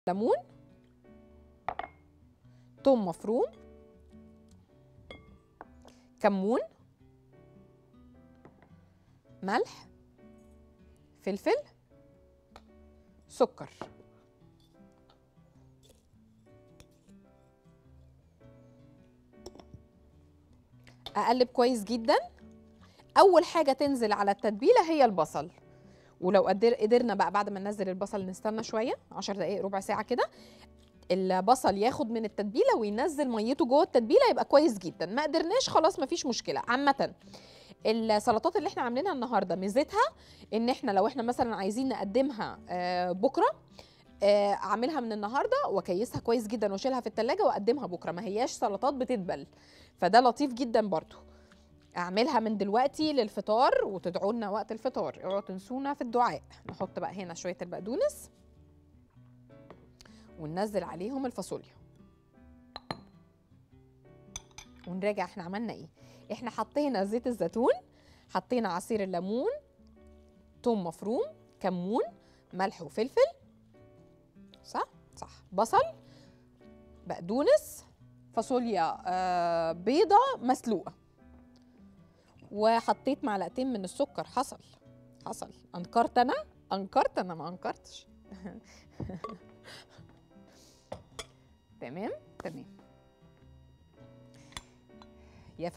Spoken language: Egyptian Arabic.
ليمون توم مفروم كمون ملح فلفل سكر اقلب كويس جدا اول حاجه تنزل على التتبيله هي البصل ولو قدر قدرنا بقى بعد ما ننزل البصل نستنى شويه 10 دقائق ربع ساعه كده البصل ياخد من التتبيله وينزل ميته جوه التتبيله يبقى كويس جدا ما قدرناش خلاص مفيش مشكله عامه السلطات اللي احنا عاملينها النهارده ميزتها ان احنا لو احنا مثلا عايزين نقدمها آه، بكره آه، اعملها من النهارده واكيسها كويس جدا واشيلها في التلاجة واقدمها بكره ما هياش سلطات بتدبل فده لطيف جدا برضو اعملها من دلوقتي للفطار وتدعوا لنا وقت الفطار اوعوا تنسونا في الدعاء نحط بقى هنا شويه البقدونس وننزل عليهم الفاصوليا ونراجع احنا عملنا ايه احنا حطينا زيت الزيتون حطينا عصير الليمون توم مفروم كمون ملح وفلفل صح صح بصل بقدونس فاصوليا آه بيضة مسلوقة وحطيت معلقتين من السكر حصل حصل انكرت انا انكرت انا ما انكرتش تمام تمام